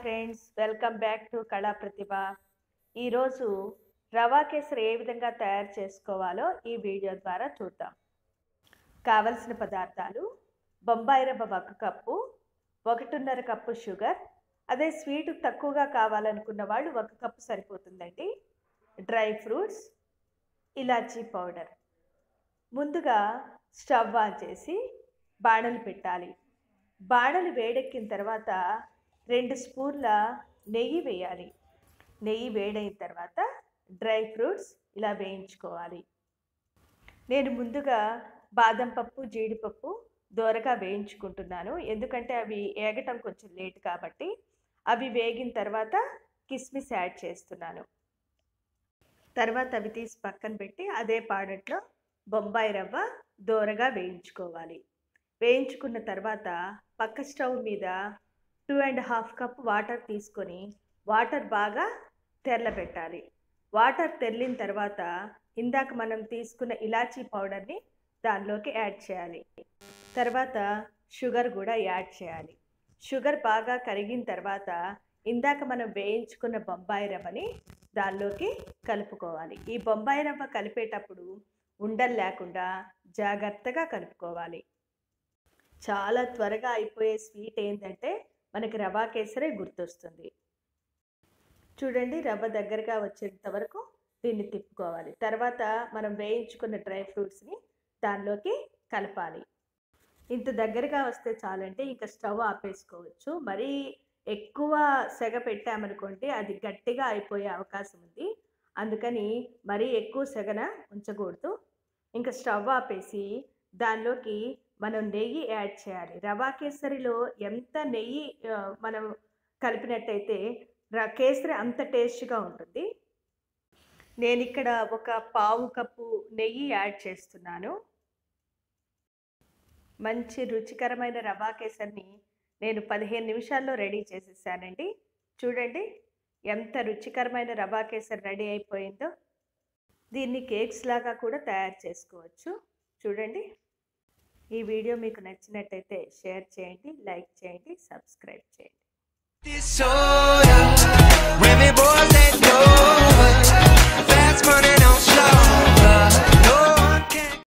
Friends welcome back to కళా ప్రతిభ ఈరోజు రవా కేసరి ఏ విధంగా తయారు చేసుకోవాలో ఈ వీడియో ద్వారా చూద్దాం కావలసిన పదార్థాలు బొంబాయి రవ్వ ఒక కప్పు ఒకటిన్నర కప్పు షుగర్ అదే స్వీట్ తక్కువగా కావాలనుకున్న వాళ్ళు ఒక కప్పు సరిపోతుందండి డ్రై ఫ్రూట్స్ ఇలాచీ పౌడర్ ముందుగా స్టవ్ ఆన్ చేసి బాణలు పెట్టాలి బాణలు వేడెక్కిన తర్వాత రెండు స్పూన్ల నెయ్యి వేయాలి నెయ్యి వేడైన తర్వాత డ్రై ఫ్రూట్స్ ఇలా వేయించుకోవాలి నేను ముందుగా బాదం పప్పు జీడిపప్పు దోరగా వేయించుకుంటున్నాను ఎందుకంటే అవి ఏగటం కొంచెం లేట్ కాబట్టి అవి వేగిన తర్వాత కిస్మిస్ యాడ్ చేస్తున్నాను తర్వాత అవి తీసి పక్కన పెట్టి అదే పాడట్లో బొంబాయి రవ్వ దోరగా వేయించుకోవాలి వేయించుకున్న తర్వాత పక్క స్టవ్ మీద two and half cup water తీసుకొని వాటర్ బాగా తెరలబెట్టాలి వాటర్ తెరిలిన తర్వాత ఇందాక మనం తీసుకున్న ఇలాచీ పౌడర్ని దానిలోకి యాడ్ చేయాలి తర్వాత షుగర్ కూడా యాడ్ చేయాలి షుగర్ బాగా కరిగిన తర్వాత ఇందాక మనం వేయించుకున్న బొంబాయి రవ్వని దానిలోకి కలుపుకోవాలి ఈ బొంబాయి రవ్వ కలిపేటప్పుడు ఉండలు లేకుండా జాగ్రత్తగా కలుపుకోవాలి చాలా త్వరగా అయిపోయే స్వీట్ ఏంటంటే మనకి రవా కేసరే గుర్తొస్తుంది చూడండి రవ్వ దగ్గరగా వచ్చేంత వరకు దీన్ని తిప్పుకోవాలి తర్వాత మనం వేయించుకున్న డ్రై ఫ్రూట్స్ని దానిలోకి కలపాలి ఇంత దగ్గరగా వస్తే చాలంటే ఇంకా స్టవ్ ఆపేసుకోవచ్చు మరీ ఎక్కువ సెగ పెట్టామనుకోండి అది గట్టిగా అయిపోయే అవకాశం ఉంది అందుకని మరీ ఎక్కువ సెగన ఉంచకూడదు ఇంకా స్టవ్ ఆపేసి దానిలోకి మనం నెయ్యి యాడ్ చేయాలి రవా కేసరిలో ఎంత నెయ్యి ఆ, మనం కలిపినట్టయితే ర- కేసరి అంత టేస్ట్గా ఉంటుంది నేను ఇక్కడ ఒక పావు కప్పు నెయ్యి యాడ్ చేస్తున్నాను మంచి రుచికరమైన రవా కేసరిని నేను పదిహేను నిమిషాల్లో రెడీ చేసేసానండి చూడండి ఎంత రుచికరమైన రవా కేసరి రెడీ అయిపోయిందో దీన్ని కేక్స్ లాగా కూడా తయారు చేసుకోవచ్చు చూడండి ఈ వీడియో మీకు నచ్చినట్టయితే షేర్ చేయండి లైక్ చేయండి సబ్స్క్రైబ్ చేయండి This soda, when me boys let go.